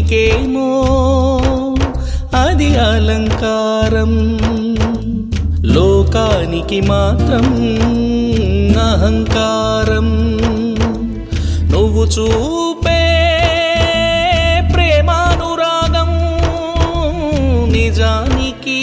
నీకేమో అది అలంకారం లోకానికి మాత్రం అహంకారం నువ్వు చూపే ప్రేమానురాగం నిజానికి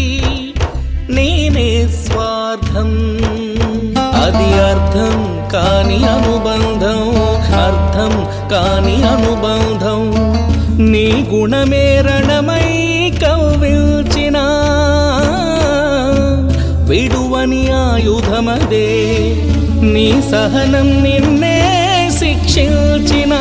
నేనే స్వార్థం అది అర్థం కాని అనుబంధం అర్థం కాని అనుబంధం నీ గుణమే రణమై కవ్విల్చిన విడువని ఆయుధమదే నీ సహనం నిన్నే శిక్షించిన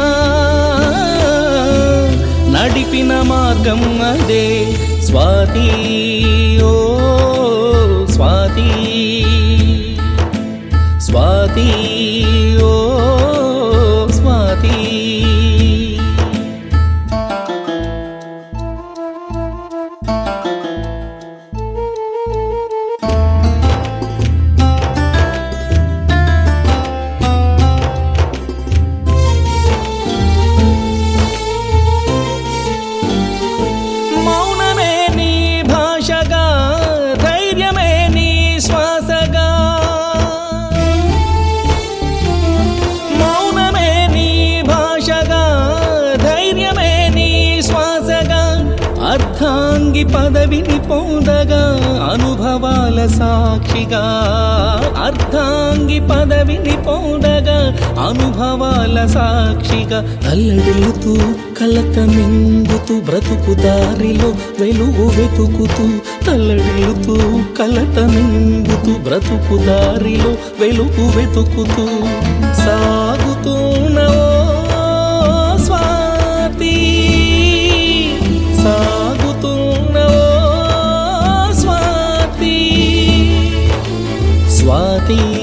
నడిపిన మార్గం అదే స్వాతి ఓ స్వాతి స్వాతి ఓ స్వాతి మౌనమే నీ భాషగా ధైర్యమే నీ శ్వాసగా మౌనమే నీ భాషగా ధైర్యమే నీ శ్వాసగా అర్ధాంగి పదవిని పొందగా అనుభవాల సాక్షిగా అర్ధాంగి పదవిని పొందగా అనుభవాల సాక్షిగా తల్లడిల్లుతూ కలత మింగుతూ బ్రతుకు దారిలో వెలుగు వెతుకుతూ తల్లడిల్లుతూ కలత మింగుతూ బ్రతుకు దారిలో వెలుగు వెతుకుతూ సాగుతున్న ఓ స్వాతి సాగుతున్న ఓ స్వాతి స్వాతి